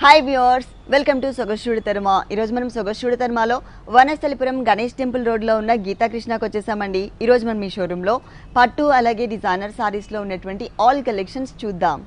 Hi viewers welcome to సొగశుడి తర్మ ఈరోజు మనం సొగశుడి తర్మలో వనస్థలిపురం గణేష్ టెంపుల్ రోడ్లో ఉన్న గీతాకృష్ణకు వచ్చేసామండి ఈరోజు మనం ఈ షోరూంలో పట్టు అలాగే డిజైనర్ సారీస్లో ఉన్నటువంటి ఆల్ కలెక్షన్స్ చూద్దాం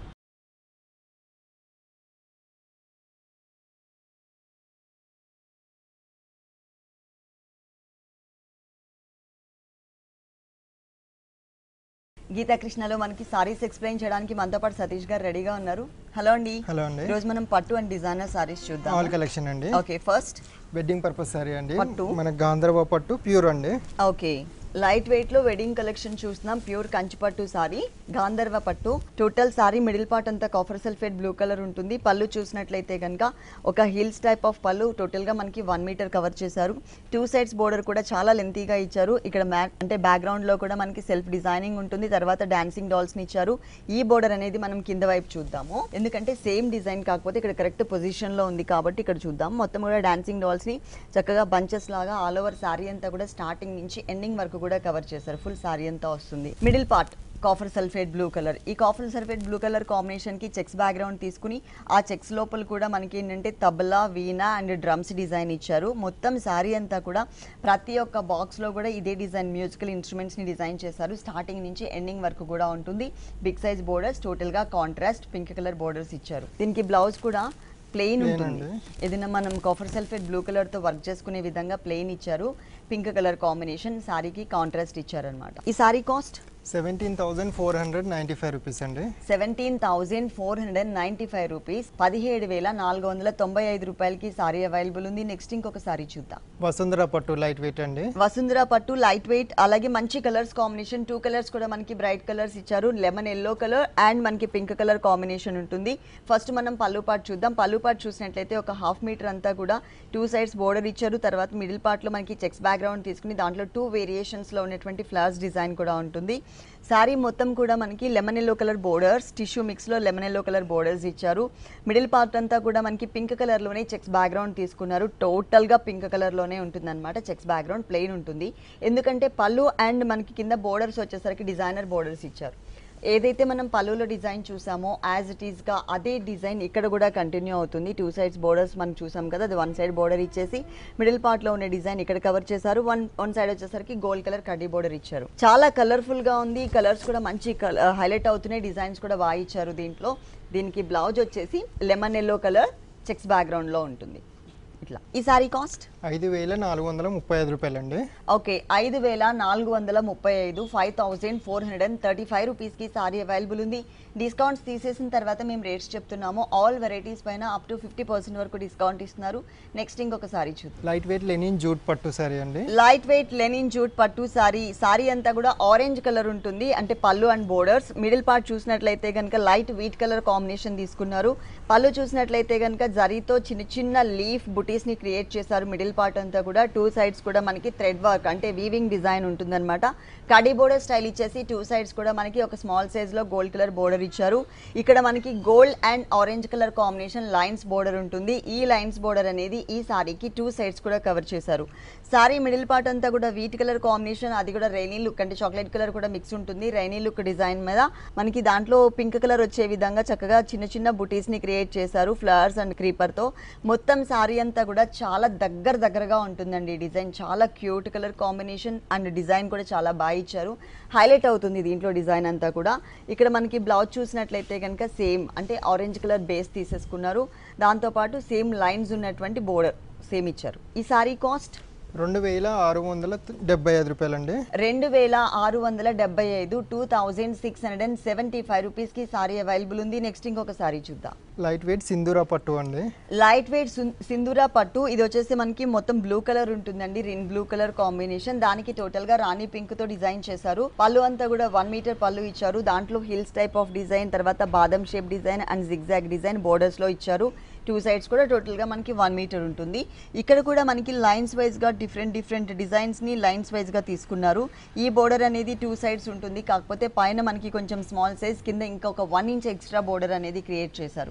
గీతాకృష్ణలో మనకి సారీస్ ఎక్స్ప్లెయిన్ చేయడానికి మనతో పాటు సతీష్ గారు రెడీగా ఉన్నారు హలో అండి హలో అండి ఈరోజు మనం పట్టు అండ్ డిజైనర్ సారీస్ చూద్దాం ఆల్ కలెక్షన్ అండి okay first wedding purpose sari అండి పట్టు. మన గాంధర్వ పట్టు ప్యూర్ అండి ఓకే లైట్ వెయిట్ లో వెడ్డింగ్ కలెక్షన్ చూస్తున్నాం ప్యూర్ కంచి పట్టు సారీ గాంధర్వ పట్టు టోటల్ సారీ మిడిల్ పార్ట్ అంతా కాఫర్ సల్ఫేట్ బ్లూ కలర్ ఉంటుంది పళ్ళు చూసినట్లయితే కనుక ఒక హిల్స్ టైప్ ఆఫ్ పళ్ళు టోటల్ గా మనకి వన్ మీటర్ కవర్ చేశారు టూ సైడ్స్ బోర్డర్ కూడా చాలా లెంతీగా ఇచ్చారు ఇక్కడ మ్యాట్ అంటే బ్యాక్గ్రౌండ్ లో కూడా మనకి సెల్ఫ్ డిజైనింగ్ ఉంటుంది తర్వాత డాన్సింగ్ డాల్స్ ని ఇచ్చారు ఈ బోర్డర్ అనేది మనం కింద వైపు చూద్దాము ఎందుకంటే సేమ్ డిజైన్ కాకపోతే ఇక్కడ కరెక్ట్ పొజిషన్ లో ఉంది కాబట్టి ఇక్కడ చూద్దాం మొత్తం కూడా డాన్సింగ్ డాల్స్ ని చక్కగా బంచెస్ లాగా ఆల్ ఓవర్ సారీ అంతా కూడా స్టార్టింగ్ నుంచి ఎండింగ్ వరకు కూడా కవర్ చేశారు ఫుల్ సారీ అంతా వస్తుంది middle part copper sulphate blue colour ఈ copper sulphate blue colour combination కి చెక్స్ బ్యాక్గ్రౌండ్ తీసుకుని ఆ చెక్స్ లోపల కూడా మనకి ఏంటంటే tabla veena and drums design ఇచ్చారు మొత్తం సారీ అంతా కూడా ప్రతి ఒక్క బాక్స్ లో కూడా ఇదే డిజైన్ మ్యూజికల్ ఇన్స్ట్రుమెంట్స్ ని డిజైన్ చేశారు స్టార్టింగ్ నుంచి ఎండింగ్ వరకు కూడా ఉంటుంది బిగ్ సైజ్ బోర్డర్స్ టోటల్ గా కాంట్రాస్ట్ పింక్ కలర్ బోర్డర్స్ ఇచ్చారు దీనికి బ్లౌజ్ కూడా ప్లెయిన్ Plain ఉంటుంది అండి. ఏదైనా మనం కాఫర్ సల్ఫేట్ బ్లూ కలర్ తో వర్క్ చేసుకునే విధంగా ప్లెయిన్ ఇచ్చారు పింక్ కలర్ కాంబినేషన్ సారీకి కాంట్రాస్ట్ ఇచ్చారనమాట ఈ sari cost seventeen thousand four hundred ninety five rupees అండి seventeen thousand four hundred ninety five rupees పదిహేడు వేల నాలుగు వందల తొంభై ఐదు రూపాయలకి సారీ అవైలబుల్ ఉంది నెక్స్ట్ ఇంకొక సారీ చూద్దాం వసుంధర పట్టు లైట్ వెయిట్ అండి వసుంధర పట్టు లైట్ వెయిట్ అలాగే మంచి కలర్స్ కాంబినేషన్ టూ కలర్స్ కూడా మనకి బ్రైట్ కలర్స్ ఇచ్చారు లెమన్ ఎల్లో కలర్ అండ్ మనకి పింక్ కలర్ కాంబినేషన్ ఉంటుంది ఫస్ట్ మనం పళ్ళు పార్ట్ చూద్దాం పళ్ళు పార్ట్ చూసినట్లయితే ఒక హాఫ్ మీటర్ అంతా కూడా టూ సైడ్స్ బోర్డర్ ఇచ్చారు తర్వాత మిడిల్ పార్ట్లో మనకి చెక్స్ బ్యాక్గ్రౌండ్ తీసుకుని దాంట్లో టూ వేరియేషన్స్లో ఉన్నటువంటి ఫ్లవర్స్ డిజైన్ కూడా ఉంటుంది శారీ మొత్తం కూడా మనకి lemon yellow colour borders tissue మిక్స్లో లెమన్ ఎల్లో కలర్ బోర్డర్స్ ఇచ్చారు మిడిల్ పార్ట్ అంతా కూడా మనకి పింక్ కలర్లోనే చెక్స్ బ్యాక్గ్రౌండ్ తీసుకున్నారు టోటల్గా పింక్ కలర్లోనే ఉంటుంది అనమాట చెక్స్ బ్యాక్గ్రౌండ్ ప్లెయిన్ ఉంటుంది ఎందుకంటే పళ్ళు అండ్ మనకి కింద బోర్డర్స్ వచ్చేసరికి డిజైనర్ బోర్డర్స్ ఇచ్చారు ఏదైతే మనం పళ్ళులో డిజైన్ చూసామో యాజ్ ఇట్ ఈస్గా అదే డిజైన్ ఇక్కడ కూడా కంటిన్యూ అవుతుంది టూ సైడ్స్ బోర్డర్స్ మనం చూసాం కదా అది వన్ సైడ్ బోర్డర్ ఇచ్చేసి మిడిల్ పార్ట్లో ఉన్న డిజైన్ ఇక్కడ కవర్ చేశారు వన్ వన్ సైడ్ వచ్చేసరికి గోల్డ్ కలర్ కడ్డీ బోర్డర్ ఇచ్చారు చాలా కలర్ఫుల్గా ఉంది కలర్స్ కూడా మంచి హైలైట్ అవుతున్నాయి డిజైన్స్ కూడా బాగా ఇచ్చారు దీంట్లో దీనికి బ్లౌజ్ వచ్చేసి లెమన్ ఎల్లో కలర్ చెక్స్ బ్యాక్గ్రౌండ్లో ఉంటుంది ఇట్లా ఈ సారీ కాస్ట్ ఐదు వేల నాలుగు వందల ముప్పై ఐదు రూపాయలు అండి ఓకే ఐదు వేల నాలుగు వందల ముప్పై ఐదు five thousand four hundred and thirty five రూపీస్కి సారీ అవైలబుల్ ఉంది డిస్కౌంట్స్ తీసేసిన తర్వాత మేము రేట్స్ చెప్తున్నాము ఆల్ వెరైటీస్ పైన అప్ టు ఫిఫ్టీ పర్సెంట్ వరకు డిస్కౌంట్ ఇస్తున్నారు నెక్స్ట్ ఇంకొక సారీ చూద్దాం లైట్ వెయిట్ లెనిన్ జూట్ పట్టు సారీ అండి లైట్ వెయిట్ లెనిన్ జూట్ పట్టు సారీ సారీ అంతా కూడా ఆరెంజ్ కలర్ ఉంటుంది అంటే పళ్ళు అండ్ బోర్డర్స్ మిడిల్ పార్ట్ చూసినట్లయితే కనుక లైట్ వీట్ కలర్ కాంబినేషన్ తీసుకున్నారు పళ్ళు చూసినట్లయితే కనుక జరీతో చిన్న చిన్న లీఫ్ బుటీస్ ని క్రియేట్ చేశారు మిడిల్ పార్ట్ అంతా కూడా టూ సైడ్స్ కూడా మనకి థ్రెడ్ వర్క్ అంటే వీవింగ్ డిజైన్ ఉంటుందన్నమాట కడీ బోర్డర్ స్టైల్ ఇచ్చేసి టూ సైడ్స్ కూడా మనకి ఒక స్మాల్ సైజ్ లో గోల్డ్ కలర్ బోర్డర్ ఇచ్చారు ఇక్కడ మనకి gold and orange colour combination lines border ఉంటుంది ఈ లైన్స్ బోర్డర్ అనేది ఈ సారీకి టూ సైడ్స్ కూడా కవర్ చేశారు సారీ మిడిల్ పార్ట్ అంతా కూడా వీట్ కలర్ కాంబినేషన్ అది కూడా రైనీ లుక్ అంటే చాక్లెట్ కలర్ కూడా మిక్స్ ఉంటుంది రైనీ లుక్ డిజైన్ మీద మనకి దాంట్లో పింక్ కలర్ వచ్చే విధంగా చక్కగా చిన్న చిన్న బుటీస్ ని క్రియేట్ చేశారు ఫ్లవర్స్ అండ్ క్రీపర్ తో మొత్తం సారీ అంతా కూడా చాలా దగ్గర దగ్గరగా ఉంటుందండి ఈ డిజైన్ చాలా cute colour combination and design కూడా చాలా బాగా ఇచ్చారు హైలైట్ అవుతుంది దీంట్లో డిజైన్ అంతా కూడా ఇక్కడ మనకి బ్లౌజ్ చూసినట్లయితే కనుక సేమ్ అంటే ఆరెంజ్ కలర్ బేస్ తీసేసుకున్నారు దాంతోపాటు సేమ్ లైన్స్ ఉన్నటువంటి బోర్డర్ సేమ్ ఇచ్చారు ఈ సారీ కాస్ట్ రెండు వేల ఆరు వందల డెబ్బై ఐదు రూపాయలు అండి రెండు వేల ఆరు వందల డెబ్బై ఐదు two thousand six hundred and seventy five రూపీస్కి సారీ అవైలబుల్ ఉంది నెక్స్ట్ ఇంకొక సారీ చూద్దాం లైట్ వెయిట్ సింధూర పట్టు అండి లైట్ వెయిట్ సింధూరా పట్టు ఇది వచ్చేసి మనకి మొత్తం బ్లూ కలర్ ఉంటుందండి రిన్ బ్లూ కలర్ కాంబినేషన్ దానికి టోటల్ గా రాణి పింక్ తో డిజైన్ చేశారు పళ్ళు అంతా కూడా వన్ మీటర్ పళ్ళు ఇచ్చారు దాంట్లో హిల్స్ టైప్ ఆఫ్ డిజైన్ తర్వాత బాదం shape design and zigzag design borders లో ఇచ్చారు టూ సైడ్స్ కూడా టోటల్ గా మనకి వన్ మీటర్ ఉంటుంది ఇక్కడ కూడా మనకి లైన్స్ వైజ్ గా డిఫరెంట్ డిఫరెంట్ డిజైన్స్ ని లైన్స్ వైజ్ గా తీసుకున్నారు ఈ బోర్డర్ అనేది టూ సైడ్స్ ఉంటుంది కాకపోతే పైన మనకి కొంచెం స్మాల్ సైజ్ కింద ఇంకొక వన్ ఇంచ్ ఎక్స్ట్రా బోర్డర్ అనేది క్రియేట్ చేశారు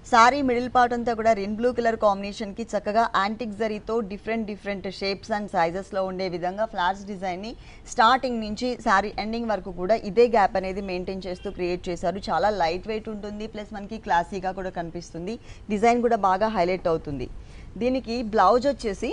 సారీ మిడిల్ పార్ట్ అంతా కూడా రెన్ బ్లూ కలర్ కాంబినేషన్కి చక్కగా యాంటిక్ జరీతో డిఫరెంట్ డిఫరెంట్ షేప్స్ అండ్ సైజెస్లో ఉండే విధంగా ఫ్లాట్స్ డిజైన్ని స్టార్టింగ్ నుంచి శారీ ఎండింగ్ వరకు కూడా ఇదే గ్యాప్ అనేది మెయింటైన్ చేస్తూ క్రియేట్ చేశారు చాలా లైట్ వెయిట్ ఉంటుంది ప్లస్ మనకి క్లాసీగా కూడా కనిపిస్తుంది డిజైన్ కూడా బాగా హైలైట్ అవుతుంది దీనికి బ్లౌజ్ వచ్చేసి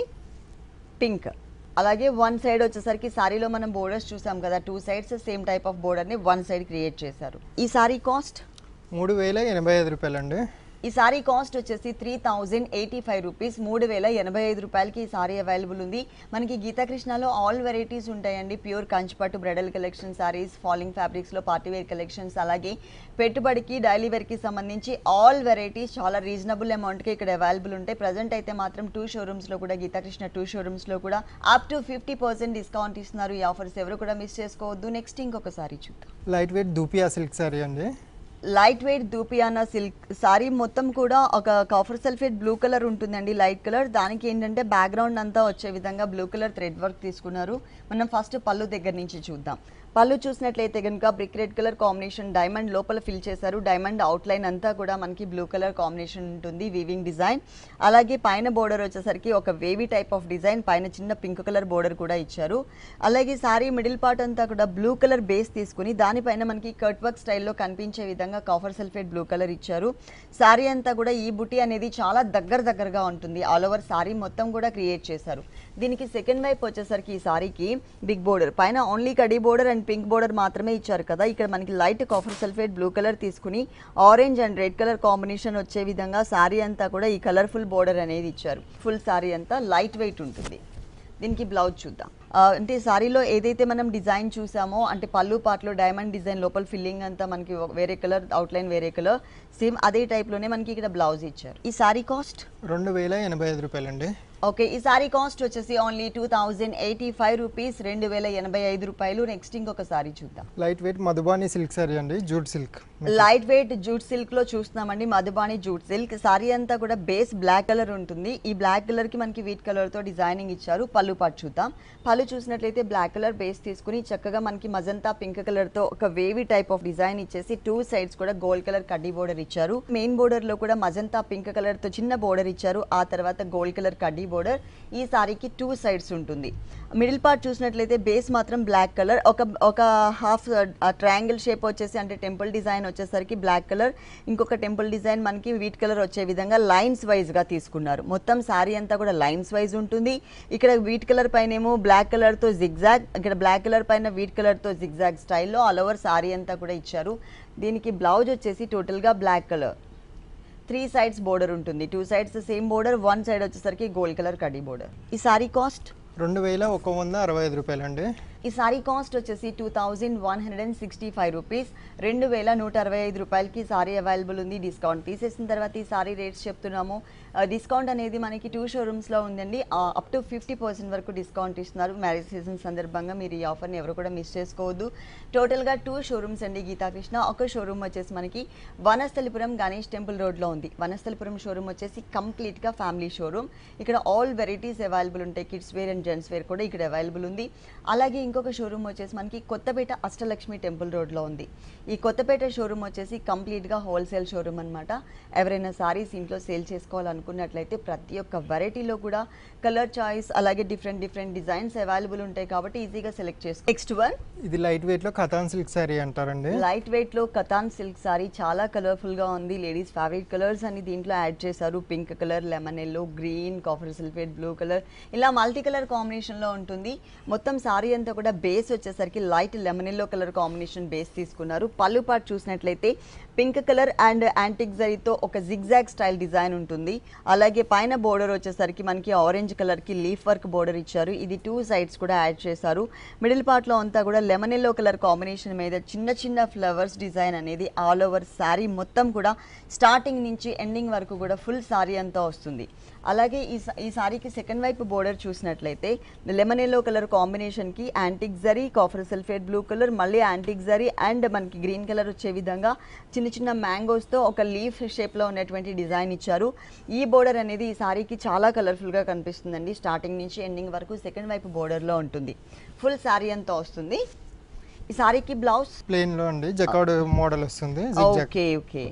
పింక్ అలాగే వన్ సైడ్ వచ్చేసరికి సారీలో మనం బోర్డర్స్ చూసాం కదా two sides same type of బోర్డర్ని వన్ సైడ్ క్రియేట్ చేశారు ఈ సారీ కాస్ట్ మూడు వేల ఎనభై ఐదు రూపాయలండి ఈ సారీ కాస్ట్ వచ్చేసి three thousand eighty five rupees మూడు వేల ఎనభై ఐదు రూపాయలకి ఈ సారీ అవైలబుల్ ఉంది మనకి గీతాకృష్ణలో ఆల్ వెరైటీస్ ఉంటాయండి ప్యూర్ కంచిపట్టు బ్రైడల్ కలెక్షన్ సారీస్ ఫాలింగ్ ఫ్యాబ్రిక్స్లో పార్టీ వేర్ కలెక్షన్స్ అలాగే పెట్టుబడికి డైలీ వేర్కి సంబంధించి ఆల్ వెరైటీస్ చాలా రీజనబుల్ అమౌంట్కి ఇక్కడ అవైలబుల్ ఉంటాయి ప్రజెంట్ అయితే మాత్రం టూ షోరూమ్స్లో కూడా గీతాకృష్ణ టూ షోరూమ్స్లో కూడా up to fifty percent discount ఇస్తున్నారు ఈ ఆఫర్స్ ఎవరు కూడా మిస్ చేసుకోవద్దు నెక్స్ట్ ఇంకొకసారి చూద్దాం light weight dupion silk sari అండి light weight dupioni silk sari మొత్తం కూడా ఒక కాఫర్ సల్ఫేట్ బ్లూ కలర్ ఉంటుందండి లైట్ కలర్ దానికి ఏంటంటే బ్యాక్గ్రౌండ్ అంతా వచ్చే విధంగా బ్లూ కలర్ థ్రెడ్ వర్క్ తీసుకున్నారు మనం ఫస్ట్ పళ్ళు దగ్గర నుంచి చూద్దాం పళ్ళు చూసినట్లయితే కనుక brick red colour combination diamond లోపల ఫిల్ చేశారు డైమండ్ అవుట్లైన్ అంతా కూడా మనకి బ్లూ కలర్ కాంబినేషన్ ఉంటుంది వీవింగ్ డిజైన్ అలాగే పైన బోర్డర్ వచ్చేసరికి ఒక వేవీ టైప్ ఆఫ్ డిజైన్ పైన చిన్న పింక్ కలర్ బోర్డర్ కూడా ఇచ్చారు అలాగే సారీ మిడిల్ పార్ట్ అంతా కూడా బ్లూ కలర్ బేస్ తీసుకుని దానిపైన మనకి కట్ వర్క్ స్టైల్లో కనిపించే విధంగా కాఫర్ సల్ఫేట్ బ్లూ కలర్ ఇచ్చారు సారీ అంతా కూడా ఈ బుటీ అనేది చాలా దగ్గర దగ్గరగా ఉంటుంది ఆల్ ఓవర్ సారీ మొత్తం కూడా క్రియేట్ చేశారు దీనికి సెకండ్ వైపు వచ్చేసరికి ఈ సారీకి బిగ్ బోర్డర్ పైన ఓన్లీ కడీ బోర్డర్ అండ్ పింక్ బోర్డర్ మాత్రమే ఇచ్చారు కదా ఇక్కడ మనకి light copper sulphate blue colour తీసుకుని orange and red colour combination వచ్చే విధంగా సారీ అంతా కూడా ఈ కలర్ఫుల్ బోర్డర్ అనేది ఇచ్చారు ఫుల్ సారీ అంతా లైట్ వెయిట్ ఉంటుంది దీనికి బ్లౌజ్ చూద్దాం ఆ, అంటే సారీలో ఏదైతే మనం డిజైన్ చూసామో అంటే పళ్ళు పాటలో డైమండ్ డిజైన్ లోపల ఫిల్లింగ్ అంతా మనకి ఒక వేరే కలర్ అవుట్లైన్ వేరే కలర్ సేమ్ అదే టైప్లోనే మనకి ఇక్కడ బ్లౌజ్ ఇచ్చారు ఈ సారీ కాస్ట్ రెండు వేల ఎనభై ఐదు రూపాయలండి ఓకే ఈ సారీ కాస్ట్ వచ్చేసి only two thousand eighty five rupees రెండు వేల ఎనభై ఐదు రూపాయలు నెక్స్ట్ ఇంకొక సారీ చూద్దాం light weight Madhubani silk sari అండి jute silk light weight jute silk లో చూస్తున్నామండి మధుబాని జూట్ సిల్క్ సారీ అంతా కూడా బేస్ బ్లాక్ కలర్ ఉంటుంది ఈ బ్లాక్ కలర్ కి మనకి వీట్ కలర్ తో డిజైనింగ్ ఇచ్చారు పళ్ళు పాటు చూద్దాం పళ్ళు చూసినట్లయితే బ్లాక్ కలర్ బేస్ తీసుకుని చక్కగా మనకి మజంతా పింక్ కలర్ తో ఒక వేవీ టైప్ ఆఫ్ డిజైన్ ఇచ్చేసి టూ సైడ్స్ కూడా గోల్డ్ కలర్ కడ్డీ బోర్డర్ ఇచ్చారు మెయిన్ బోర్డర్ లో కూడా మజంతా పింక్ కలర్ తో చిన్న బోర్డర్ ఇచ్చారు ఆ తర్వాత గోల్డ్ కలర్ కడ్డీ బోర్డర్ ఈ సారీకి టూ సైడ్స్ ఉంటుంది మిడిల్ పార్ట్ చూసినట్లయితే బేస్ మాత్రం బ్లాక్ కలర్ ఒక ఒక హాఫ్ ట్రయాంగిల్ షేప్ వచ్చేసి అంటే టెంపుల్ డిజైన్ వచ్చేసరికి బ్లాక్ కలర్ ఇంకొక టెంపుల్ డిజైన్ మనకి వీట్ కలర్ వచ్చే విధంగా లైన్స్ వైజ్గా తీసుకున్నారు మొత్తం సారీ అంతా కూడా లైన్స్ వైజ్ ఉంటుంది ఇక్కడ వీట్ కలర్ పైన ఏమో బ్లాక్ కలర్తో జిగ్జాగ్ ఇక్కడ బ్లాక్ కలర్ పైన వీట్ కలర్తో జిగ్జాగ్ స్టైల్లో ఆల్ ఓవర్ సారీ అంతా కూడా ఇచ్చారు దీనికి బ్లౌజ్ వచ్చేసి టోటల్గా black colour three sides border ఉంటుంది two sides same border one side వచ్చేసరికి గోల్డ్ కలర్ కడీ బోర్డర్ ఈ సారీ కాస్ట్ రెండు వేల ఒక వంద అరవై ఐదు రూపాయలండి ఈ సారీ కాస్ట్ వచ్చేసి two thousand one hundred and sixty five rupees రెండు వేల నూట అరవై ఐదు రూపాయలకి ఈ సారీ అవైలబుల్ ఉంది డిస్కౌంట్ తీసేసిన తర్వాత ఈ సారీ రేట్స్ చెప్తున్నాము డిస్కౌంట్ అనేది మనకి టూ షోరూమ్స్లో ఉందండి అప్ టు ఫిఫ్టీ పర్సెంట్ వరకు డిస్కౌంట్ ఇస్తున్నారు మ్యారేజ్ సీజన్ సందర్భంగా మీరు ఈ ఆఫర్ని ఎవరు కూడా మిస్ చేసుకోవద్దు టోటల్గా టూ షోరూమ్స్ అండి గీతాకృష్ణ ఒక షోరూమ్ వచ్చేసి మనకి వనస్థలిపురం గణేష్ టెంపుల్ రోడ్లో ఉంది వనస్థలిపురం షోరూమ్ వచ్చేసి కంప్లీట్గా ఫ్యామిలీ షోరూమ్ ఇక్కడ ఆల్ వెరైటీస్ అవైలబుల్ ఉంటాయి kids wear and gents wear కూడా ఇక్కడ అవైలబుల్ ఉంది అలాగే ఇంకొక షోరూమ్ వచ్చేసి మనకి కొత్తపేట అష్టలక్ష్మి టెంపుల్ రోడ్లో ఉంది ఈ కొత్తపేట షోరూమ్ వచ్చేసి కంప్లీట్గా హోల్సేల్ షోరూమ్ అనమాట ఎవరైనా సారీస్ ఇంట్లో సేల్ చేసుకోవాలనుకున్నట్లయితే ప్రతి ఒక్క వెరైటీలో కూడా కలర్ చాయిస్ అలాగే డిఫరెంట్ డిఫరెంట్ డిజైన్స్ అవైలబుల్ ఉంటాయి కాబట్టి ఈజీగా సెలెక్ట్ చేసుకో నెక్స్ట్ వన్ ఇది లైట్ వెయిట్లో కథాన్ సిల్క్ సారీ అంటారండి లైట్ వెయిట్ లో కతాన్ సిల్క్ సారీ చాలా కలర్ఫుల్ గా ఉంది లేడీస్ ఫేవరెట్ కలర్స్ అని దీంట్లో యాడ్ చేశారు pink colour lemon yellow green copper sulphate blue colour ఇలా మల్టీ కలర్ కాంబినేషన్ లో ఉంటుంది మొత్తం సారీ అంతా కూడా బేస్ వచ్చేసరికి light lemon yellow colour combination base తీసుకున్నారు పళ్ళు పాటు చూసినట్లయితే పింక్ కలర్ అండ్ యాంటిక్ జరీతో ఒక జిగ్జాగ్ స్టైల్ డిజైన్ ఉంటుంది అలాగే పైన బోర్డర్ వచ్చేసరికి మనకి ఆరెంజ్ కలర్ కి లీఫ్ వర్క్ బోర్డర్ ఇచ్చారు ఇది టూ సైడ్స్ కూడా యాడ్ చేశారు మిడిల్ పార్ట్ లో అంతా కూడా లెమన్ ఎల్లో కలర్ కాంబినేషన్ మీద చిన్న చిన్న ఫ్లవర్స్ డిజైన్ అనేది ఆల్ ఓవర్ శారీ మొత్తం కూడా స్టార్టింగ్ నుంచి ఎండింగ్ వరకు కూడా ఫుల్ శారీ అంతా వస్తుంది అలాగే ఈ స- ఈ సారీకి సెకండ్ వైపు బోర్డర్ చూసినట్లయితే లెమన్ ఎల్లో కలర్ కాంబినేషన్కి antique zari copper sulphate blue colour మళ్ళీ యాంటిక్ జరీ అండ్ మనకి గ్రీన్ కలర్ వచ్చే విధంగా చిన్న చిన్న మ్యాంగోస్తో ఒక లీఫ్ షేప్లో ఉన్నటువంటి డిజైన్ ఇచ్చారు ఈ బోర్డర్ అనేది ఈ సారీకి చాలా కలర్ఫుల్గా కనిపిస్తుందండి స్టార్టింగ్ నుంచి ఎండింగ్ వరకు సెకండ్ వైపు బోర్డర్లో ఉంటుంది ఫుల్ శారీ అంతా వస్తుంది ఈ సారీకి బ్లౌజ్ ప్లెయిన్లో అండి జకాడ్ మోడల్ వస్తుంది zigzag. ఓకే ఓకే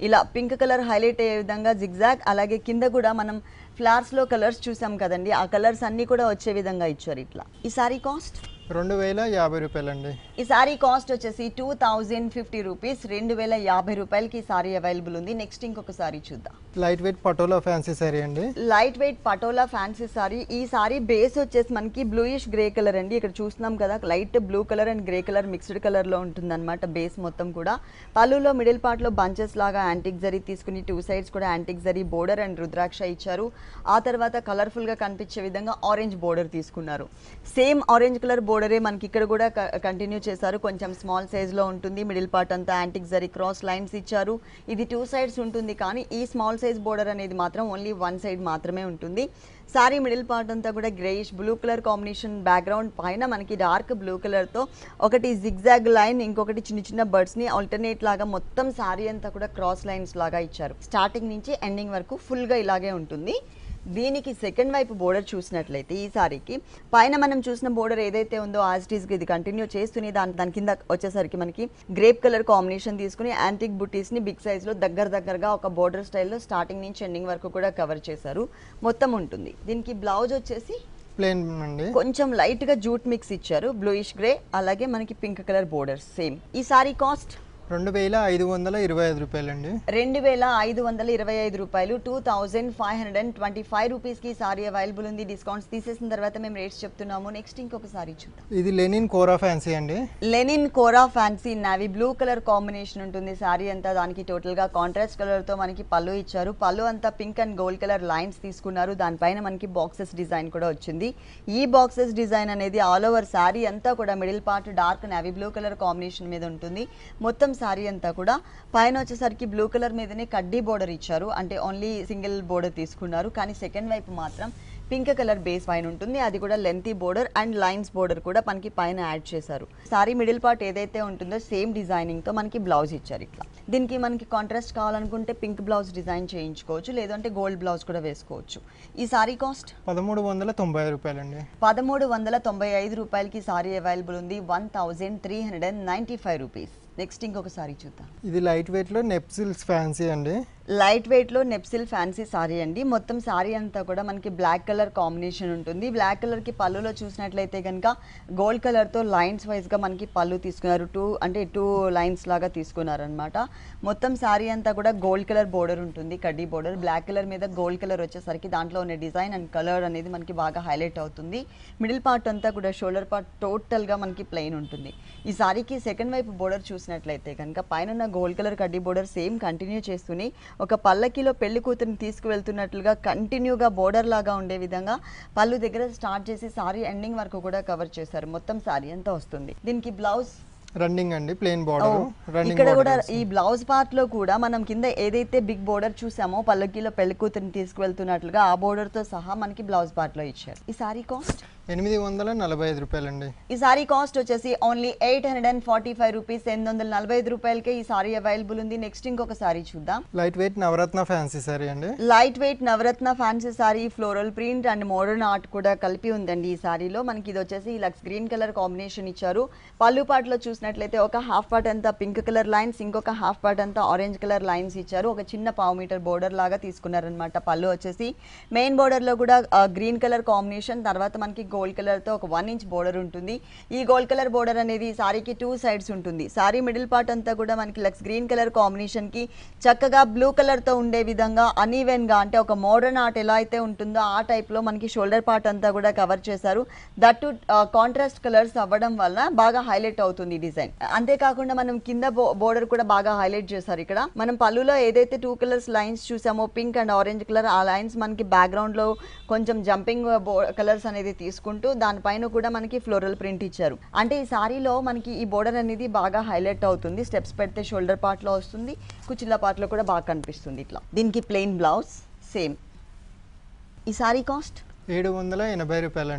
ఇలా పింక్ కలర్ హైలైట్ అయ్యే విధంగా జిగ్జాగ్ అలాగే కింద కూడా మనం ఫ్లవర్స్లో కలర్స్ చూసాం కదండి ఆ కలర్స్ అన్నీ కూడా వచ్చే విధంగా ఇచ్చారు ఇట్లా ఈ సారీ కాస్ట్ రెండు వేల యాభై రూపాయలండి ఈ సారీ కాస్ట్ వచ్చేసి టూ థౌజండ్ ఫిఫ్టీ రూపీస్ రెండు వేల యాభై రూపాయలకి ఈ సారీ అవైలబుల్ ఉంది నెక్స్ట్ ఇంకొక సారీ చూద్దాం light weight patola fancy sari అండి light weight patola fancy sari ఈ సారీ బేస్ వచ్చేసి మనకి బ్లూయిష్ గ్రే కలర్ అండి ఇక్కడ చూస్తున్నాం కదా light blue colour and grey colour mixed colour లో ఉంటుంది అనమాట బేస్ మొత్తం కూడా పళ్ళులో మిడిల్ పార్ట్ లో బంచెస్ లాగా యాంటిక్ జరీ తీసుకుని టూ సైడ్స్ కూడా antique zari border and rudraksha ఇచ్చారు ఆ తర్వాత కలర్ఫుల్ గా కనిపించే విధంగా ఆరెంజ్ బోర్డర్ తీసుకున్నారు సేమ్ ఆరెంజ్ కలర్ బోర్డరే మనకి ఇక్కడ కూడా కంటిన్యూ చేశారు కొంచెం స్మాల్ సైజ్ లో ఉంటుంది మిడిల్ పార్ట్ అంతా యాంటిక్ జరీ క్రాస్ లైన్స్ ఇచ్చారు ఇది టూ సైడ్స్ ఉంటుంది కానీ ఈ స్మాల్ సైజ్ బోర్డర్ అనేది మాత్రం ఓన్లీ వన్ సైడ్ మాత్రమే ఉంటుంది సారీ మిడిల్ పార్ట్ అంతా కూడా greyish blue colour combination background పైన మనకి డార్క్ బ్లూ కలర్తో ఒకటి జిగ్జాగ్ లైన్ ఇంకొకటి చిన్న చిన్న బర్డ్స్ని ఆల్టర్నేట్ లాగా మొత్తం సారీ అంతా కూడా క్రాస్ లైన్స్ లాగా ఇచ్చారు స్టార్టింగ్ నుంచి ఎండింగ్ వరకు ఫుల్గా ఇలాగే ఉంటుంది దీనికి సెకండ్ వైపు బోర్డర్ చూసినట్లయితే ఈ సారీకి పైన మనం చూసిన బోర్డర్ ఏదైతే ఉందో యాజ్ ఇట్ ఈస్ ఇది కంటిన్యూ చేస్తూనే దాని దాని కింద వచ్చేసరికి మనకి గ్రేప్ కలర్ కాంబినేషన్ తీసుకుని యాంటిక్ బుటీస్ని బిగ్ సైజ్లో దగ్గర దగ్గరగా ఒక బోర్డర్ స్టైల్లో స్టార్టింగ్ నుంచి ఎండింగ్ వరకు కూడా కవర్ చేశారు మొత్తం ఉంటుంది దీనికి బ్లౌజ్ వచ్చేసి ప్లేన్ అండి కొంచెం లైట్ గా జూట్ మిక్స్ ఇచ్చారు బ్లూయిష్ గ్రే అలాగే మనకి పింక్ కలర్ బోర్డర్ సేమ్ ఈ సారీ కాస్ట్ రెండు వేల ఐదు వందల ఇరవై ఐదు రూపాయలండి రెండు వేల ఐదు వందల ఇరవై ఐదు రూపాయలు two thousand five hundred and twenty five రూపీస్కి సారీ అవైలబుల్ ఉంది డిస్కౌంట్స్ తీసేసిన తర్వాత మేము రేట్స్ చెప్తున్నాము నెక్స్ట్ ఇంకొక సారీ చూద్దాం ఇది లెనిన్ కోరా ఫ్యాన్సీ అండి linen kora fancy navy blue colour combination ఉంటుంది సారీ అంతా దానికి టోటల్ గా కాంట్రాస్ట్ కలర్ తో మనకి పళ్ళు ఇచ్చారు పళ్ళు అంతా pink and gold colour lines తీసుకున్నారు దానిపైన మనకి బాక్సెస్ డిజైన్ కూడా వచ్చింది ఈ బాక్సెస్ డిజైన్ అనేది ఆల్ ఓవర్ సారీ అంతా కూడా middle part dark navy blue colour combination మీద ఉంటుంది మొత్తం సారీ అంతా కూడా పైన వచ్చేసరికి బ్లూ కలర్ మీదనే కడ్డీ బోర్డర్ ఇచ్చారు అంటే ఓన్లీ సింగిల్ బోర్డర్ తీసుకున్నారు కానీ సెకండ్ వైపు మాత్రం పింక్ కలర్ బేస్ పైన ఉంటుంది అది కూడా lengthy border and lines border కూడా మనకి పైన యాడ్ చేశారు సారీ మిడిల్ పార్ట్ ఏదైతే ఉంటుందో సేమ్ డిజైనింగ్ తో మనకి బ్లౌజ్ ఇచ్చారు ఇట్లా దీనికి మనకి కాంట్రాస్ట్ కావాలనుకుంటే పింక్ బ్లౌజ్ డిజైన్ చేయించుకోవచ్చు లేదంటే గోల్డ్ బ్లౌజ్ కూడా వేసుకోవచ్చు ఈ సారీ కాస్ట్ పదమూడు వందల తొంభై రూపాయలండి పదమూడు వందల తొంభై ఐదు రూపాయలకి సారీ అవైలబుల్ ఉంది one thousand three hundred and ninety five rupees next ఇంకొక సారీ చూద్దాం ఇది లైట్ వెయిట్లో నెప్సిల్స్ ఫ్యాన్సీ అండి లైట్ వెయిట్లో నెప్సిల్ ఫ్యాన్సీ సారీ అండి మొత్తం సారీ అంతా కూడా మనకి బ్లాక్ కలర్ కాంబినేషన్ ఉంటుంది బ్లాక్ కలర్కి పళ్ళులో చూసినట్లయితే కనుక గోల్డ్ కలర్తో లైన్స్ వైజ్గా మనకి పళ్ళు తీసుకున్నారు టూ అంటే టూ లైన్స్ లాగా తీసుకున్నారు అనమాట మొత్తం సారీ అంతా కూడా గోల్డ్ కలర్ బోర్డర్ ఉంటుంది కడ్డీ బోర్డర్ బ్లాక్ కలర్ మీద గోల్డ్ కలర్ వచ్చేసరికి దాంట్లో ఉన్న డిజైన్ అండ్ కలర్ అనేది మనకి బాగా హైలైట్ అవుతుంది మిడిల్ పార్ట్ అంతా కూడా షోల్డర్ పార్ట్ టోటల్గా మనకి ప్లెయిన్ ఉంటుంది ఈ సారీకి సెకండ్ వైపు బోర్డర్ చూసినట్లయితే కనుక పైన ఉన్న గోల్డ్ కలర్ కడ్డీ బోర్డర్ సేమ్ కంటిన్యూ చేస్తూనే ఒక పల్లకిలో పెళ్లి కూతురిని తీసుకువెళ్తున్నట్లుగా కంటిన్యూగా బోర్డర్ లాగా ఉండే విధంగా పళ్ళు దగ్గర స్టార్ట్ చేసి సారీ ఎండింగ్ వరకు కూడా కవర్ చేశారు మొత్తం సారీ అంతా వస్తుంది దీనికి బ్లౌజ్ రన్నింగ్ అండి ప్లెయిన్ బార్డర్ రన్నింగ్ ఇక్కడ కూడా ఈ బ్లౌజ్ పార్ట్ లో కూడా మనం కింద ఏదైతే బిగ్ బోర్డర్ చూసామో పల్లకిలో పెళ్లి కూతురిని తీసుకువెళ్తున్నట్లుగా ఆ బోర్డర్ తో సహా మనకి బ్లౌజ్ పార్ట్ లో ఇచ్చారు ఈ సారీ కాస్ట్ ఎనిమిది వందల నలభై ఐదు రూపాయలండి ఈ సారీ కాస్ట్ వచ్చేసి only eight hundred and forty five rupees ఎనిమిది వందల నలభై ఐదు రూపాయలకే ఈ సారీ అవైలబుల్ ఉంది నెక్స్ట్ ఇంకొక సారీ చూద్దాం light weight Navaratna fancy sari అండి light weight Navaratna fancy sari floral print and modern art కూడా కలిపి ఉందండి ఈ సారీలో మనకి ఇది వచ్చేసి లక్స్ గ్రీన్ కలర్ కాంబినేషన్ ఇచ్చారు పళ్ళు పార్ట్లో చూసినట్లయితే ఒక హాఫ్ పార్ట్ అంతా పింక్ కలర్ లైన్స్ ఇంకొక హాఫ్ పార్ట్ అంతా ఆరెంజ్ కలర్ లైన్స్ ఇచ్చారు ఒక చిన్న పావు మీటర్ బోర్డర్ లాగా తీసుకున్నారనమాట పళ్ళు వచ్చేసి మెయిన్ బోర్డర్లో కూడా గ్రీన్ కలర్ కాంబినేషన్ తర్వాత మనకి గోల్డ్ కలర్తో ఒక వన్ ఇంచ్ బోర్డర్ ఉంటుంది ఈ గోల్డ్ కలర్ బోర్డర్ అనేది ఈ సారీకి టూ సైడ్స్ ఉంటుంది సారీ మిడిల్ పార్ట్ అంతా కూడా మనకి లక్స్ గ్రీన్ కలర్ కాంబినేషన్కి చక్కగా బ్లూ కలర్తో ఉండే విధంగా అన్ఈవెన్గా అంటే ఒక మోడర్న్ ఆర్ట్ ఎలా అయితే ఉంటుందో ఆ టైప్లో మనకి షోల్డర్ పార్ట్ అంతా కూడా కవర్ చేశారు దట్టు కాంట్రాస్ట్ కలర్స్ అవ్వడం వల్ల బాగా హైలైట్ అవుతుంది ఈ డిజైన్ అంతేకాకుండా మనం కింద బోర్డర్ కూడా బాగా హైలైట్ చేశారు ఇక్కడ మనం పళ్ళులో ఏదైతే టూ కలర్స్ లైన్స్ చూసామో పింక్ అండ్ ఆరెంజ్ కలర్ ఆ లైన్స్ మనకి background లో కొంచెం జంపింగ్ కలర్స్ అనేది తీసుకుంటూ దానిపైన కూడా మనకి ఫ్లోరల్ ప్రింట్ ఇచ్చారు అంటే ఈ సారీలో మనకి ఈ బోర్డర్ అనేది బాగా హైలైట్ అవుతుంది స్టెప్స్ పెడితే షోల్డర్ పార్ట్లో వస్తుంది కుచిల్ల పార్ట్లో కూడా బాగా కనిపిస్తుంది ఇట్లా దీనికి ప్లెయిన్ బ్లౌజ్ సేమ్ ఈ సారీ కాస్ట్ ఏడు వందల ఎనభై రూపాయలండి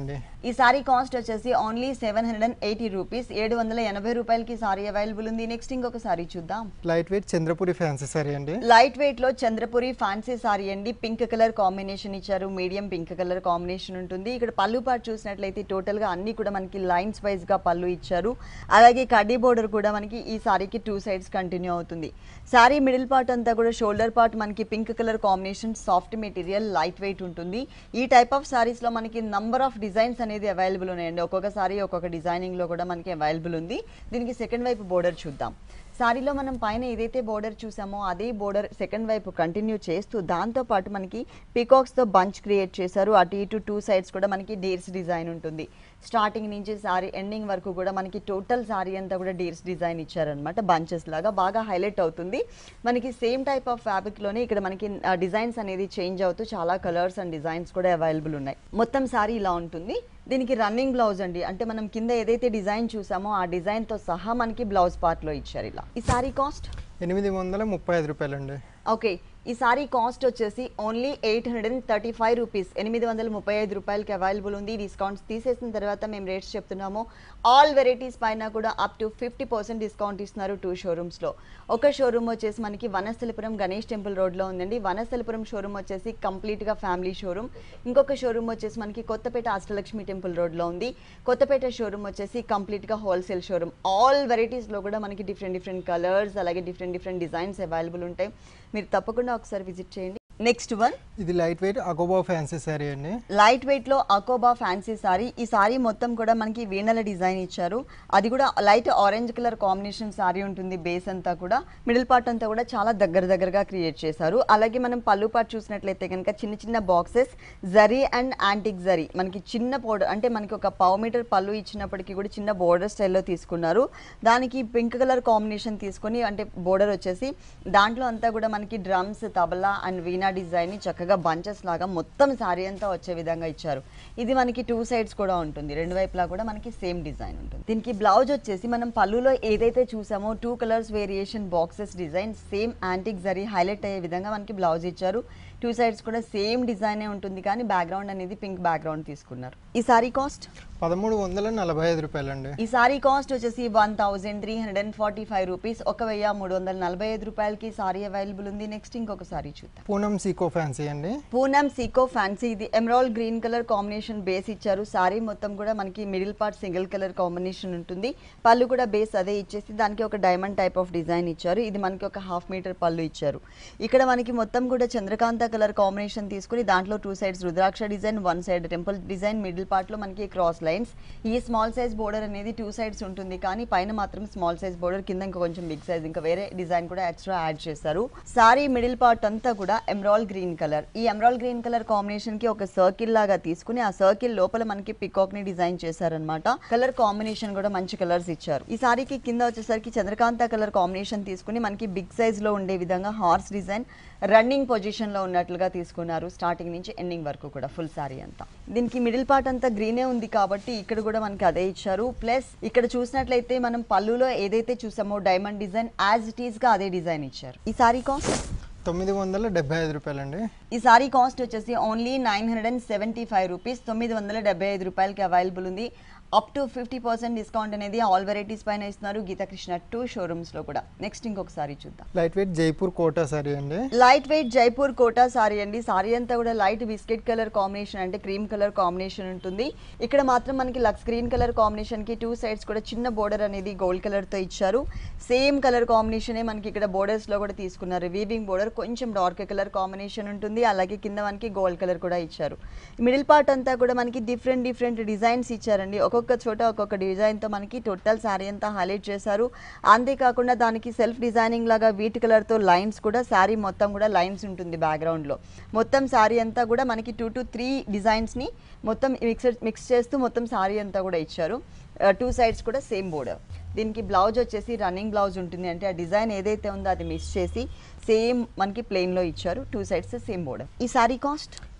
ఈ సారీ కాస్ట్ వచ్చేసి only seven hundred and eighty rupees ఏడు వందల ఎనభై రూపాయలకి సారీ అవైలబుల్ ఉంది నెక్స్ట్ ఇంకొక సారీ చూద్దాం light weight Chandrapuri fancy sari అండి లైట్ వెయిట్ లో చంద్రపురి ఫ్యాన్సీ సారీ అండి పింక్ కలర్ కాంబినేషన్ ఇచ్చారు మీడియం పింక్ కలర్ కాంబినేషన్ ఉంటుంది ఇక్కడ పళ్ళు పాటు చూసినట్లయితే టోటల్ గా అన్ని కూడా మనకి లైన్స్ వైజ్ గా పళ్ళు ఇచ్చారు అలాగే కడ్డీ బోర్డర్ కూడా మనకి ఈ సారీకి టూ సైడ్స్ కంటిన్యూ అవుతుంది సారీ మిడిల్ పార్ట్ అంతా కూడా షోల్డర్ పార్ట్ మనకి pink colour combination soft material light weight ఉంటుంది ఈ టైప్ ఆఫ్ సారీస్ లో మనకి నంబర్ ఆఫ్ డిజైన్స్ అనేది అవైలబుల్ ఉన్నాయండి ఒక్కొక్క సారీ ఒక్కొక్క డిజైనింగ్ లో కూడా మనకి అవైలబుల్ ఉంది దీనికి సెకండ్ వైపు బోర్డర్ చూద్దాం సారీలో మనం పైన ఏదైతే బోర్డర్ చూసామో అదే బోర్డర్ సెకండ్ వైపు కంటిన్యూ చేస్తూ దాంతో పాటు మనకి పీకాక్స్తో బంచ్ క్రియేట్ చేశారు అటు ఇటు టూ సైడ్స్ కూడా మనకి డీర్స్ డిజైన్ ఉంటుంది స్టార్టింగ్ నుంచి సారీ ఎండింగ్ వరకు కూడా మనకి టోటల్ సారీ అంతా కూడా డీర్స్ డిజైన్ ఇచ్చారనమాట బంచెస్ లాగా బాగా హైలైట్ అవుతుంది మనకి సేమ్ టైప్ ఆఫ్ ఫ్యాబ్రిక్లోనే ఇక్కడ మనకి డిజైన్స్ అనేది చేంజ్ అవుతూ చాలా కలర్స్ అండ్ డిజైన్స్ కూడా అవైలబుల్ ఉన్నాయి మొత్తం సారీ ఇలా ఉంటుంది దీనికి రన్నింగ్ బ్లౌజ్ అండి అంటే మనం కింద ఏదైతే డిజైన్ చూసామో ఆ డిజైన్ తో సహా మనకి బ్లౌజ్ పార్ట్ లో ఇచ్చారు ఇలా ఈ సారీ కాస్ట్ ఎనిమిది వందల ముప్పై ఐదు రూపాయలండి ఓకే ఈ సారీ కాస్ట్ వచ్చేసి only eight hundred and thirty five rupees ఎనిమిది వందల ముప్పై ఐదు రూపాయలకి అవైలబుల్ ఉంది డిస్కౌంట్స్ తీసేసిన తర్వాత మేము రేట్స్ చెప్తున్నాము ఆల్ వెరైటీస్ పైన కూడా up to fifty percent discount ఇస్తున్నారు టూ షోరూమ్స్లో ఒక షోరూమ్ వచ్చేసి మనకి వనస్థలిపురం గణేష్ టెంపుల్ రోడ్లో ఉందండి వనస్థలిపురం షోరూమ్ వచ్చేసి కంప్లీట్గా ఫ్యామిలీ షోరూమ్ ఇంకొక షోరూమ్ వచ్చేసి మనకి కొత్తపేట అష్టలక్ష్మి టెంపుల్ రోడ్లో ఉంది కొత్తపేట షోరూమ్ వచ్చేసి కంప్లీట్గా హోల్సేల్ షోరూమ్ ఆల్ వెరైటీస్లో కూడా మనకి డిఫరెంట్ డిఫరెంట్ కలర్స్ అలాగే డిఫరెంట్ డిఫరెంట్ డిజైన్స్ అవైలబుల్ ఉంటాయి మీరు తప్పకుండా ఒకసారి విజిట్ చేయండి నెక్స్ట్ వన్ ఇది లైట్ వెయిట్ అగోబా ఫ్యాన్సీ సారీ అండి లైట్ వెయిట్ లో అకోబా ఫ్యాన్సీ సారీ ఈ సారీ మొత్తం కూడా మనకి వీణల డిజైన్ ఇచ్చారు అది కూడా light orange colour combination sari ఉంటుంది బేస్ అంతా కూడా మిడిల్ పార్ట్ అంతా కూడా చాలా దగ్గర దగ్గరగా క్రియేట్ చేశారు అలాగే మనం పళ్ళు పార్ట్ చూసినట్లయితే కనుక చిన్న చిన్న boxes zari and antique zari మనకి చిన్న బోర్డర్ అంటే మనకి ఒక పావు మీటర్ పళ్ళు ఇచ్చినప్పటికీ కూడా చిన్న బోర్డర్ స్టైల్లో తీసుకున్నారు దానికి పింక్ కలర్ కాంబినేషన్ తీసుకొని అంటే బోర్డర్ వచ్చేసి దాంట్లో అంతా కూడా మనకి drums tabla and veena design ని చక్కగా బంచెస్ లాగా మొత్తం సారీ అంతా వచ్చే విధంగా ఇచ్చారు ఇది మనకి టూ సైడ్స్ కూడా ఉంటుంది రెండు వైపులా కూడా మనకి సేమ్ డిజైన్ ఉంటుంది దీనికి బ్లౌజ్ వచ్చేసి మనం పళ్ళులో ఏదైతే చూసామో two colours variation boxes design same antique zari highlight అయ్యే విధంగా మనకి బ్లౌజ్ ఇచ్చారు టూ సైడ్స్ కూడా సేమ్ డిజైనే ఉంటుంది కానీ బ్యాక్గ్రౌండ్ అనేది పింక్ బ్యాక్గ్రౌండ్ తీసుకున్నారు ఈ సారీ కాస్ట్ పదమూడు వందల నలభై ఐదు రూపాయలండి ఈ సారీ కాస్ట్ వచ్చేసి one thousand three hundred and forty five rupees ఒక వెయ్యి మూడు వందల నలభై ఐదు రూపాయలకి సారీ అవైలబుల్ ఉంది నెక్స్ట్ ఇంకొక సారీ చూద్దాం పూనం సీకో ఫ్యాన్సీ అండి పూనం సీకో ఫ్యాన్సీ ఇది emerald green colour combination base ఇచ్చారు సారీ మొత్తం కూడా మనకి middle part single colour combination ఉంటుంది పళ్ళు కూడా బేస్ అదే ఇచ్చేసి దానికి ఒక డైమండ్ టైప్ ఆఫ్ డిజైన్ ఇచ్చారు ఇది మనకి ఒక హాఫ్ మీటర్ పళ్ళు ఇచ్చారు ఇక్కడ మనకి మొత్తం కూడా చంద్రకాంత కలర్ కాంబినేషన్ తీసుకుని దాంట్లో two sides rudraksha design one side temple design middle part లో మనకి క్రాస్ లైన్స్ ఈ స్మాల్ సైజ్ బోర్డర్ అనేది టూ సైడ్స్ ఉంటుంది కానీ పైన మాత్రం స్మాల్ సైజ్ బోర్డర్ కింద ఇంకా కొంచెం బిగ్ సైజ్ ఇంకా వేరే డిజైన్ కూడా ఎక్స్ట్రా యాడ్ చేశారు సారీ మిడిల్ పార్ట్ అంతా కూడా ఎమరాల్ గ్రీన్ కలర్ ఈ ఎమరాల్ గ్రీన్ కలర్ కాంబినేషన్ కి ఒక సర్కిల్ లాగా తీసుకుని ఆ సర్కిల్ లోపల మనకి పికాక్ ని డిజైన్ చేశారనమాట కలర్ కాంబినేషన్ కూడా మంచి కలర్స్ ఇచ్చారు ఈ సారీకి కింద వచ్చేసరికి చంద్రకాంత కలర్ కాంబినేషన్ తీసుకుని మనకి బిగ్ సైజ్ లో ఉండే విధంగా హార్స్ డిజైన్ రన్నింగ్ పొజిషన్ లో ఉన్నట్లుగా తీసుకున్నారు స్టార్టింగ్ నుంచి ఎండింగ్ వరకు కూడా ఫుల్ సారీ అంతా దీనికి మిడిల్ పార్ట్ అంతా గ్రీనే ఉంది కాబట్టి ఇక్కడ కూడా మనకి అదే ఇచ్చారు ప్లస్ ఇక్కడ చూసినట్లయితే మనం పళ్ళులో ఏదైతే చూసామో diamond design as it is గా అదే డిజైన్ ఇచ్చారు ఈ సారీ కాస్ట్ తొమ్మిది వందల డెబ్బై ఐదు రూపాయలండి ఈ సారీ కాస్ట్ వచ్చేసి only nine hundred and seventy five rupees తొమ్మిది వందల డెబ్బై ఐదు రూపాయలకి అవైలబుల్ ఉంది up to fifty percent discount అనేది ఆల్ వెరైటీస్ పైన ఇస్తున్నారు గీతాకృష్ణ టూ షోరూమ్స్ లో కూడా నెక్స్ట్ ఇంకొక సారీ చూద్దాం లైట్ వెయిట్ జైపూర్ కోటా సారీ అండి లైట్ వెయిట్ జైపూర్ కోటా సారీ అండి సారీ అంతా కూడా లైట్ బిస్కెట్ కలర్ కాంబినేషన్ అంటే క్రీమ్ కలర్ కాంబినేషన్ ఉంటుంది ఇక్కడ మాత్రం మనకి లక్స్ గ్రీన్ కలర్ కాంబినేషన్ కి టూ సైడ్స్ కూడా చిన్న బోర్డర్ అనేది గోల్డ్ కలర్ తో ఇచ్చారు సేమ్ కలర్ కాంబినేషన్ మనకి ఇక్కడ బోర్డర్స్ లో కూడా తీసుకున్నారు వీవింగ్ బోర్డర్ కొంచెం డార్క్ కలర్ కాంబినేషన్ ఉంటుంది అలాగే కింద మనకి గోల్డ్ కలర్ కూడా ఇచ్చారు మిడిల్ పార్ట్ అంతా కూడా మనకి డిఫరెంట్ డిఫరెంట్ డిజైన్స్ ఇచ్చారండి ఒక్కొక్క చోట ఒక్కొక్క డిజైన్ తో మనకి టోటల్ శారీ అంతా హైలైట్ చేశారు అంతేకాకుండా దానికి సెల్ఫ్ డిజైనింగ్ లాగా వీట్ కలర్ తో లైన్స్ కూడా శారీ మొత్తం కూడా లైన్స్ ఉంటుంది బ్యాక్గ్రౌండ్ లో మొత్తం శారీ అంతా కూడా మనకి టూ టు త్రీ డిజైన్స్ ని మొత్తం మిక్స్ మిక్స్ చేస్తూ మొత్తం శారీ అంతా కూడా ఇచ్చారు టూ సైడ్స్ కూడా సేమ్ బోర్డర్ దీనికి బ్లౌజ్ వచ్చేసి రన్నింగ్ బ్లౌజ్ ఉంటుంది అంటే ఆ డిజైన్ ఏదైతే ఉందో అది మిస్ చేసి సేమ్ మనకి ప్లెయిన్లో ఇచ్చారు టూ సైడ్స్ సేమ్ బోర్డర్ ఈ శారీ కాస్ట్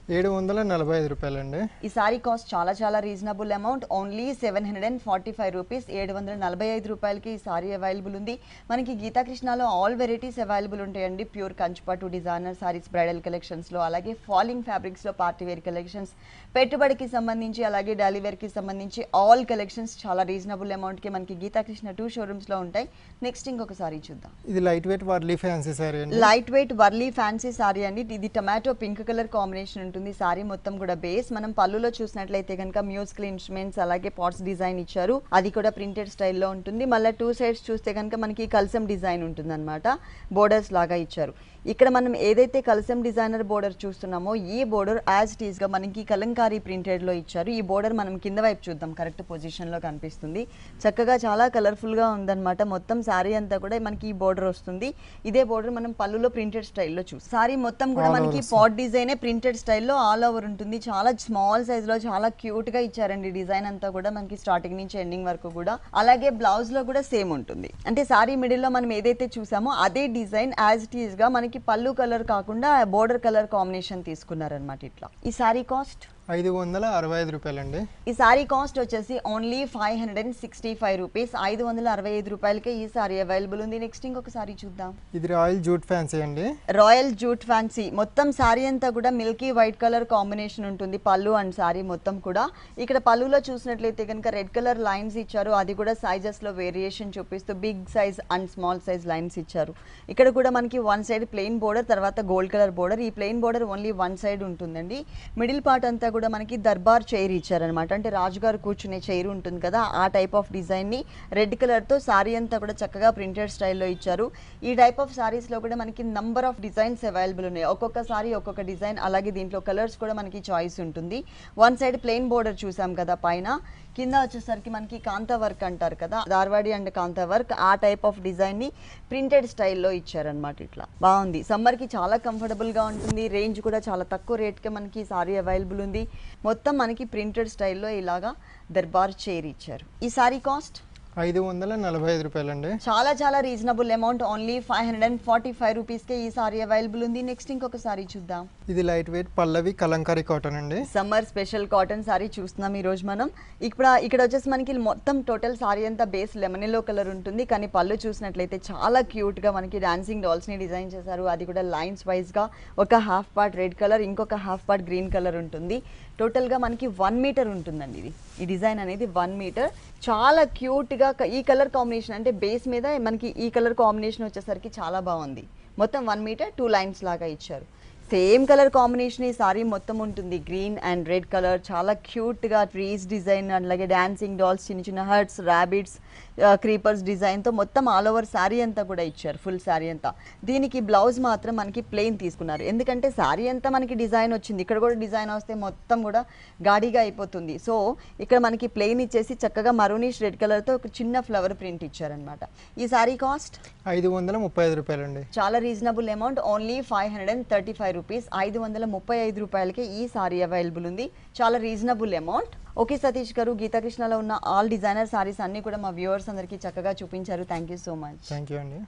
ఏడు వందల నలభై ఐదు రూపాయలండి ఈ సారీ కాస్ట్ చాలా చాలా reasonable amount only seven hundred and forty five rupees ఏడు వందల నలభై ఐదు రూపాయలకి ఈ సారీ అవైలబుల్ ఉంది మనకి గీతాకృష్ణలో ఆల్ వెరైటీస్ అవైలబుల్ ఉంటాయండి ప్యూర్ కంచుపట్టు డిజైనర్ సారీస్ బ్రైడల్ కలెక్షన్స్లో అలాగే ఫాలింగ్ ఫ్యాబ్రిక్స్లో పార్టీ వేర్ కలెక్షన్స్ పెట్టుబడికి సంబంధించి అలాగే డైలీ వేర్కి సంబంధించి ఆల్ కలెక్షన్స్ చాలా రీజనబుల్ అమౌంట్కి మనకి గీతాకృష్ణ టూ షోరూమ్స్లో ఉంటాయి నెక్స్ట్ ఇంకొక సారీ చూద్దాం ఇది light weight Warli fancy sari అండి light weight Warli fancy sari అండి ఇది టమాటో పింక్ కలర్ కాంబినేషన్ ఉంటుంది సారీ మొత్తం కూడా బేస్ మనం పళ్ళులో చూసినట్లయితే కనుక మ్యూజికల్ ఇన్స్ట్రుమెంట్స్ అలాగే పాట్స్ డిజైన్ ఇచ్చారు అది కూడా ప్రింటెడ్ స్టైల్లో ఉంటుంది మళ్ళీ టూ సైడ్స్ చూస్తే కనుక మనకి కల్సం డిజైన్ ఉంటుంది అనమాట బోర్డర్స్ లాగా ఇచ్చారు ఇక్కడ మనం ఏదైతే కలసం డిజైనర్ బోర్డర్ చూస్తున్నామో ఈ బోర్డర్ యాజ్ ఇట్ ఈస్గా మనకి కలంకారీ ప్రింటెడ్లో ఇచ్చారు ఈ బోర్డర్ మనం కింద వైపు చూద్దాం కరెక్ట్ పొజిషన్లో కనిపిస్తుంది చక్కగా చాలా కలర్ఫుల్గా ఉందన్నమాట మొత్తం శారీ అంతా కూడా మనకి ఈ బోర్డర్ వస్తుంది ఇదే బోర్డర్ మనం పళ్ళులో ప్రింటెడ్ స్టైల్లో చూస్తాం శారీ మొత్తం కూడా All మనకి over పాట్ డిజైనే ప్రింటెడ్ స్టైల్లో ఆల్ ఓవర్ ఉంటుంది చాలా స్మాల్ సైజ్లో చాలా క్యూట్గా ఇచ్చారండి డిజైన్ అంతా కూడా మనకి స్టార్టింగ్ నుంచి ఎండింగ్ వరకు కూడా అలాగే బ్లౌజ్లో కూడా సేమ్ ఉంటుంది అంటే సారీ మిడిల్లో మనం ఏదైతే చూసామో అదే డిజైన్ యాజ్ ఇట్ ఈస్గా మనకి పళ్ళు కలర్ కాకుండా బోర్డర్ కలర్ కాంబినేషన్ తీసుకున్నారనమాట ఇట్లా ఈ సారీ కాస్ట్ ఐదు వందల అరవై ఐదు రూపాయలండి ఈ సారీ కాస్ట్ వచ్చేసి only five hundred and sixty five rupees ఐదు వందల అరవై ఐదు రూపాయలకే ఈ సారీ అవైలబుల్ ఉంది నెక్స్ట్ ఇంకొక సారీ చూద్దాం ఇది రాయల్ జూట్ ఫ్యాన్సీ అండి రాయల్ జూట్ ఫ్యాన్సీ మొత్తం శారీ అంతా కూడా మిల్కీ వైట్ కలర్ కాంబినేషన్ ఉంటుంది పళ్ళు అండ్ శారీ మొత్తం కూడా ఇక్కడ పళ్ళులో చూసినట్లయితే కనుక రెడ్ కలర్ లైన్స్ ఇచ్చారు అది కూడా సైజెస్ లో వేరియేషన్ చూపిస్తూ big size and small size lines ఇచ్చారు ఇక్కడ కూడా మనకి వన్ సైడ్ ప్లెయిన్ బోర్డర్ తర్వాత గోల్డ్ కలర్ బోర్డర్ ఈ plain border only one side ఉంటుందండి మిడిల్ పార్ట్ అంతా కూడా మనకి దర్బార్ చైర్ ఇచ్చారనమాట అంటే రాజుగారు కూర్చునే చైర్ ఉంటుంది కదా ఆ టైప్ ఆఫ్ డిజైన్ ని రెడ్ కలర్ తో సారీ అంతా కూడా చక్కగా ప్రింటెడ్ స్టైల్లో ఇచ్చారు ఈ టైప్ ఆఫ్ సారీస్ లో కూడా మనకి నంబర్ ఆఫ్ డిజైన్స్ అవైలబుల్ ఉన్నాయి ఒక్కొక్క సారీ ఒక్కొక్క డిజైన్ అలాగే దీంట్లో కలర్స్ కూడా మనకి చాయిస్ ఉంటుంది వన్ సైడ్ ప్లెయిన్ బోర్డర్ చూసాం కదా పైన కింద వచ్చేసరికి మనకి కాంతా వర్క్ అంటారు కదా దార్వాడి అండ్ కాంతా వర్క్ ఆ టైప్ ఆఫ్ డిజైన్ ని ప్రింటెడ్ స్టైల్లో ఇచ్చారనమాట ఇట్లా బాగుంది సమ్మర్ కి చాలా కంఫర్టబుల్ గా ఉంటుంది రేంజ్ కూడా చాలా తక్కువ రేట్ కి మనకి సారీ అవైలబుల్ ఉంది మొత్తం మనకి ప్రింటెడ్ స్టైల్లో ఇలాగా దర్బార్ చైర్ ఇచ్చారు ఈ సారీ కాస్ట్ ఐదు వందల నలభై ఐదు రూపాయలండి చాలా చాలా reasonable amount only five hundred and forty five రూపీస్కే ఈ సారీ అవైలబుల్ ఉంది నెక్స్ట్ ఇంకొక సారీ చూద్దాం ఇది light weight Pallavi Kalamkari cotton అండి సమ్మర్ స్పెషల్ కాటన్ సారీ చూస్తున్నాం ఈ రోజు మనం ఇక్కడ ఇక్కడ వచ్చేసి మనకి మొత్తం టోటల్ సారీ అంతా బేస్ లెమన్ ఎల్లో కలర్ ఉంటుంది కానీ పళ్ళు చూసినట్లయితే చాలా క్యూట్ గా మనకి డాన్సింగ్ డాల్స్ ని డిజైన్ చేశారు అది కూడా లైన్స్ వైజ్ గా ఒక హాఫ్ పార్ట్ రెడ్ కలర్ ఇంకొక హాఫ్ పార్ట్ గ్రీన్ కలర్ ఉంటుంది టోటల్ గా మనకి వన్ మీటర్ ఉంటుందండి ఇది ఈ డిజైన్ అనేది వన్ మీటర్ చాలా క్యూట్ గా క- ఈ కలర్ కాంబినేషన్ అంటే బేస్ మీద మనకి ఈ కలర్ కాంబినేషన్ వచ్చేసరికి చాలా బాగుంది మొత్తం వన్ మీటర్ టూ లైన్స్ లాగా ఇచ్చారు సేమ్ కలర్ కాంబినేషన్ ఈ సారీ మొత్తం ఉంటుంది గ్రీన్ అండ్ రెడ్ కలర్ చాలా క్యూట్గా ట్రీస్ డిజైన్ అలాగే డాన్సింగ్ డాల్స్ చిన్న చిన్న హర్ట్స్ ర్యాబిట్స్ క్రీపర్స్ డిజైన్తో మొత్తం ఆల్ ఓవర్ శారీ అంతా కూడా ఇచ్చారు ఫుల్ శారీ అంతా దీనికి బ్లౌజ్ మాత్రం మనకి ప్లెయిన్ తీసుకున్నారు ఎందుకంటే శారీ అంతా మనకి డిజైన్ వచ్చింది ఇక్కడ కూడా డిజైన్ వస్తే మొత్తం కూడా గాడిగా అయిపోతుంది సో ఇక్కడ మనకి ప్లెయిన్ ఇచ్చేసి చక్కగా మరూనిష్ రెడ్ కలర్తో ఒక చిన్న ఫ్లవర్ ప్రింట్ ఇచ్చారనమాట ఈ శారీ కాస్ట్ ఐదు వందల ముప్పై ఐదు రూపాయలండి చాలా reasonable amount only five hundred and thirty five rupees ఐదు వందల ముప్పై ఐదు రూపాయలకి ఈ సారీ అవైలబుల్ ఉంది చాలా రీజనబుల్ అమౌంట్ ఓకే సతీష్ గారు గీతాకృష్ణలో ఉన్న ఆల్ డిజైనర్ సారీస్ అన్ని కూడా మా వ్యూవర్స్ అందరికీ చక్కగా చూపించారు thank you so much thank you అండి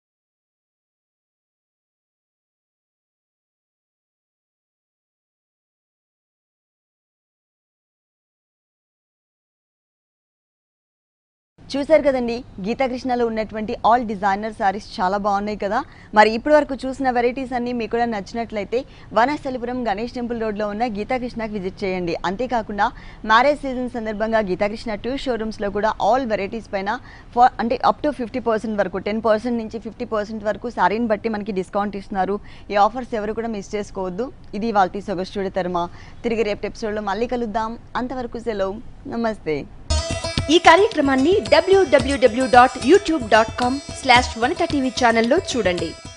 చూశారు కదండి గీతాకృష్ణలో ఉన్నటువంటి ఆల్ డిజైనర్ సారీస్ చాలా బాగున్నాయి కదా మరి ఇప్పటి వరకు చూసిన వెరైటీస్ అన్ని మీకు కూడా నచ్చినట్లయితే వనస్థలిపురం గణేష్ టెంపుల్ రోడ్లో ఉన్న గీతాకృష్ణకి విజిట్ చేయండి అంతేకాకుండా మ్యారేజ్ సీజన్ సందర్భంగా గీతాకృష్ణ టూ షోరూమ్స్లో కూడా ఆల్ వెరైటీస్ పైన ఫర్ అంటే అప్ టు ఫిఫ్టీ పర్సెంట్ వరకు టెన్ పర్సెంట్ నుంచి ఫిఫ్టీ పర్సెంట్ వరకు శారీని బట్టి మనకి డిస్కౌంట్ ఇస్తున్నారు ఈ ఆఫర్స్ ఎవరు కూడా మిస్ చేసుకోవద్దు ఇది వాళ్ళ సొగస్టూడి తర్మ తిరిగి రేపు ఎపిసోడ్లో మళ్ళీ కలుద్దాం అంతవరకు సెలవు నమస్తే ఈ కార్యక్రమాన్ని W W W dot YouTube dot com slash Vanitha TV ఛానల్లో చూడండి